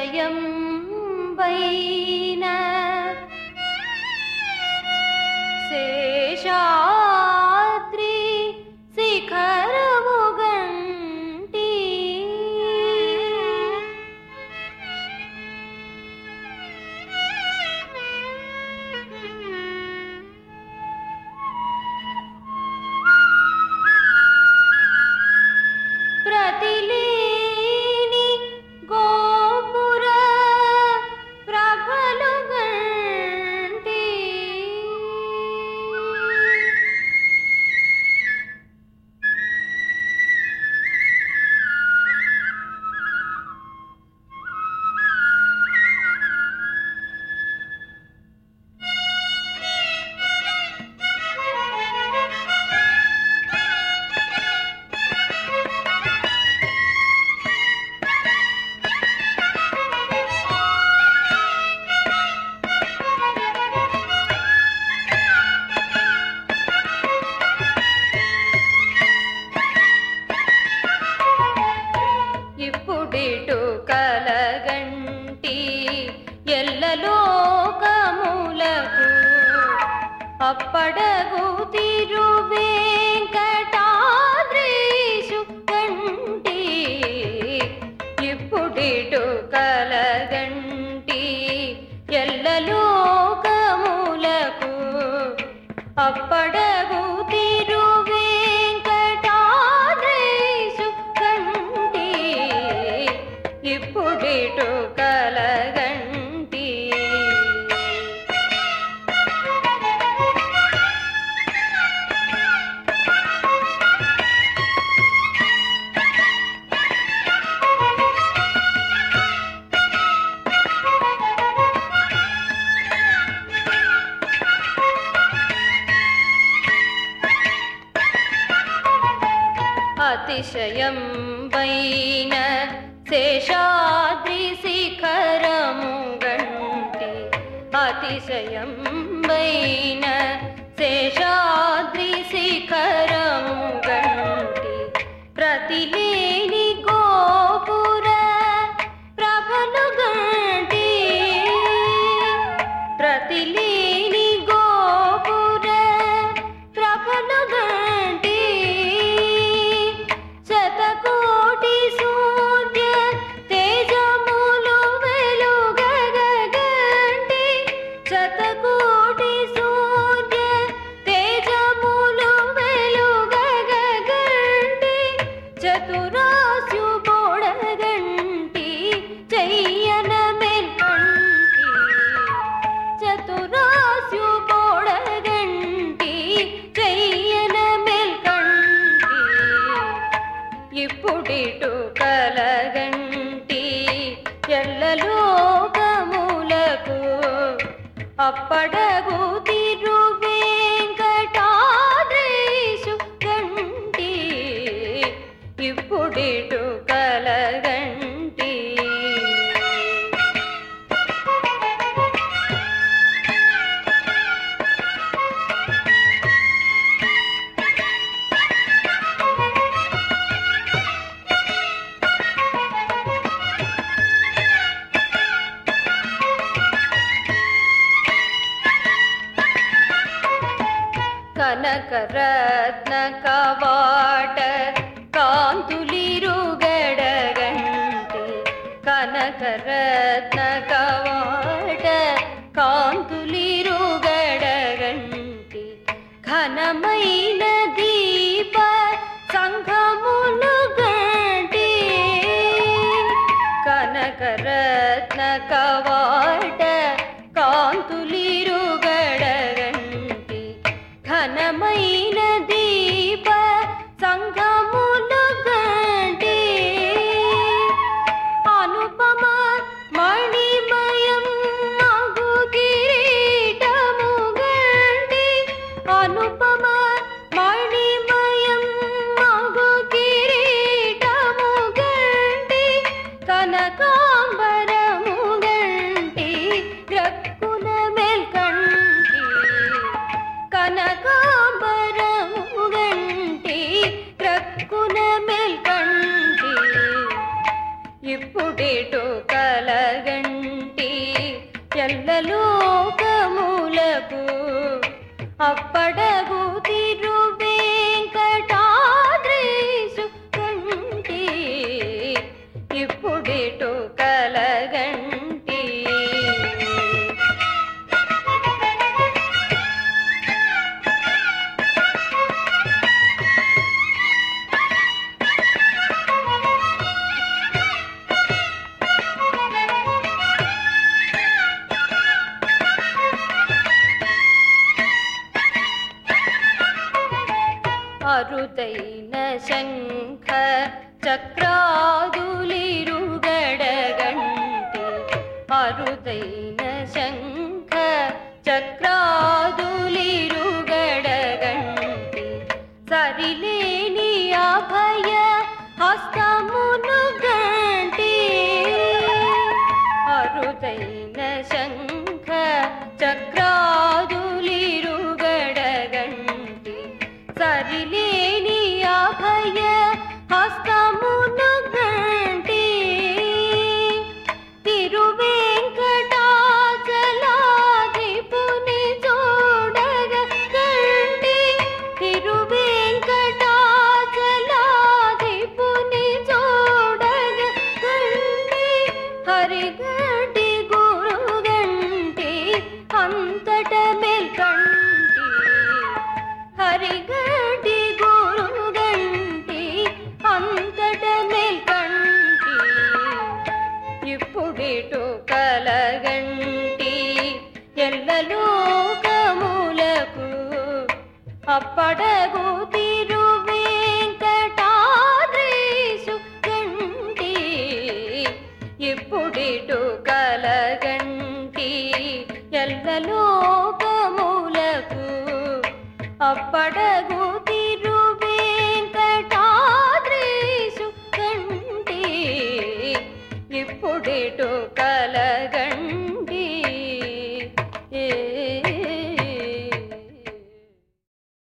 అతిశయం వైన శేషాద్రి శిఖరము గంటి ప్రతిలేని గోపుర ప్రభలు గంటి ఇప్పుడిటు కలగంటి ఎల్లలోకములకు అప్పడగు తిరు వెంకటాద్రీషు కంటి ఇప్పుడిటు కలగంటి ఎల్లలోకములకు అప్పడగు తిరు వెంకటాద్రీషు కంటి ఇప్పుడిటు కలగంటి అతిశయం వైన శేషాద్రి శిఖరము గంటి అతిశయం వైన శేషాద్రి శిఖరము గంటి ప్రతిలేని గోపుర ప్రభలు గంటి ప్రతిలేని గోపుర ప్రభలు గంటి శతకోటి సూర్య తేజములు వెలుగగంటి శతకోటి సూర్య తేజములు వెలుగగంటి చతురాస్యు బోడగంటి చెయ్యన మెల్కంటి చతురాస్యు బోడగంటి చెయ్యన మెల్కంటి ఇప్పుడిటు కలగంటి ఎల్లలోకములకు అప్పడగు తిరు వెంకటాద్రీషు గంటి ఇప్పుడిటు కలగంటి కనకరత్న కవాట కాంతులిరుగడగంటి కనకరత్న కవాట కాంతులిరుగడగంటి ఘనమైన దీప సంఘములు గంటి కనకరత్న కవాట కాంతులిరుగడగంటి ఘనమైన దీప సంఘములు గంటి అనుపమ మణిమయం మగు కిరీటము గంటి అనుపమ మణిమయం మగు కిరీటము గంటి కనకాంబరము గంటి గ్రక్కున మెల్ ఎల్లలోకములకు అప్పడగు తిరు వెంకటాద్రీసు కంటి ఇప్పుడిటు కలగంటి అరుదైన శంఖ చక్రాదులిరుగడగంటి అరుదైన శంఖ చక్రాదులిరుగడగంటి సరిలేని అభయ హస్తమును గంటి అరుదైన శంఖ చక్రాదులిరుగడగంటి సరిలేని అభయ హస్తమును గంటి తిరువెంకటాచలాదిపుని చూడగ గంటి తిరువెంకటాచలాదిపుని చూడగ గంటి హరిగంటి గురుగంటి అంతట మెల్కంటి హరిగంటి గురుగంటి అంతట మెల్కంటి ఇప్పుడిటు కలగంటి ఎల్లలోకములకు అప్పడగు